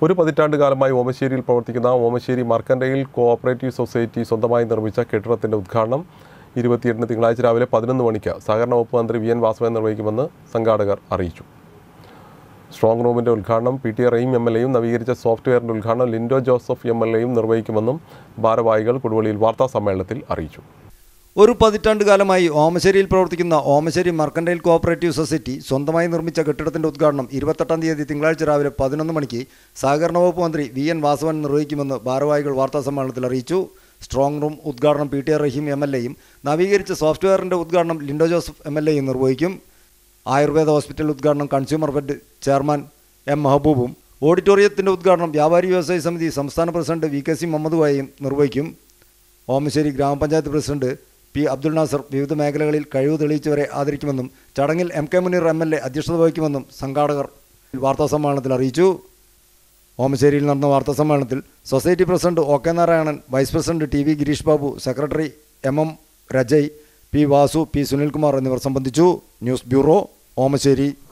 ഒരു പതിറ്റാണ്ട് കാലമായി ഓമശ്ശേരിയിൽ പ്രവർത്തിക്കുന്ന ഓമശ്ശേരി മർക്കൻഡയിൽ കോഓപ്പറേറ്റീവ് സൊസൈറ്റി സ്വന്തമായി നിർമ്മിച്ച കെട്ടിടത്തിന്റെ ഉദ്ഘാടനം ഇരുപത്തിയെട്ടിന് തിങ്കളാഴ്ച രാവിലെ പതിനൊന്ന് മണിക്ക് സഹകരണ വകുപ്പ് മന്ത്രി വി എൻ വാസവൻ നിർവഹിക്കുമെന്ന് സംഘാടകർ അറിയിച്ചു സ്ട്രോങ് റൂമിന്റെ ഉദ്ഘാടനം P T A Rahim M L എയും നവീകരിച്ച സോഫ്റ്റ്വെയറിന്റെ ഉദ്ഘാടനം ലിൻഡോ ജോസഫ് എം എൽ എയും നിർവഹിക്കുമെന്നും ഭാരവാഹികൾ കൊടുവള്ളിയിൽ വാർത്താ സമ്മേളനത്തിൽ അറിയിച്ചു ഒരു പതിറ്റാണ്ട് കാലമായി ഓമശ്ശേരിയിൽ പ്രവർത്തിക്കുന്ന ഓമശ്ശേരി മർക്കൻഡൈൽ കോഓപ്പറേറ്റീവ് സൊസൈറ്റി സ്വന്തമായി നിർമ്മിച്ച കെട്ടിടത്തിന്റെ ഉദ്ഘാടനം ഇരുപത്തെട്ടാം തീയതി തിങ്കളാഴ്ച രാവിലെ പതിനൊന്ന് മണിക്ക് സഹകരണ വകുപ്പ് മന്ത്രി വി എൻ വാസവൻ നിർവഹിക്കുമെന്ന് ഭാരവാഹികൾ വാർത്താസമ്മേളനത്തിൽ അറിയിച്ചു സ്ട്രോങ് റൂം ഉദ്ഘാടനം P T R Rahim M L എയും നവീകരിച്ച സോഫ്റ്റ്വെയറിന്റെ ഉദ്ഘാടനം ലിൻഡോ ജോസഫ് എം എൽ എയും നിർവഹിക്കും ആയുർവേദ ഹോസ്പിറ്റൽ ഉദ്ഘാടനം കൺസ്യൂമർ ഫെഡ് ചെയർമാൻ എം മെഹബൂബും ഓഡിറ്റോറിയത്തിന്റെ ഉദ്ഘാടനം വ്യാപാരി വ്യവസായ സമിതി സംസ്ഥാന president V K C Muhammad വായും നിർവഹിക്കും ഓമശ്ശേരി ഗ്രാമപഞ്ചായത്ത് പ്രസിഡന്റ് പി അബ്ദുൽ നാസർ വിവിധ മേഖലകളിൽ കഴിവ് തെളിയിച്ചവരെ ആദരിക്കുമെന്നും ചടങ്ങിൽ M K Muneer M L A അധ്യക്ഷത വഹിക്കുമെന്നും സംഘാടകർ വാർത്താസമ്മേളനത്തിൽ അറിയിച്ചു ഓമശ്ശേരിയിൽ നടന്ന വാർത്താസമ്മേളനത്തിൽ society president O K Narayanan vice president T V Gireesh Babu secretary M M Rajay P Vasu P Sunilkumar എന്നിവർ സംബന്ധിച്ചു ന്യൂസ് ബ്യൂറോ ഓമശ്ശേരി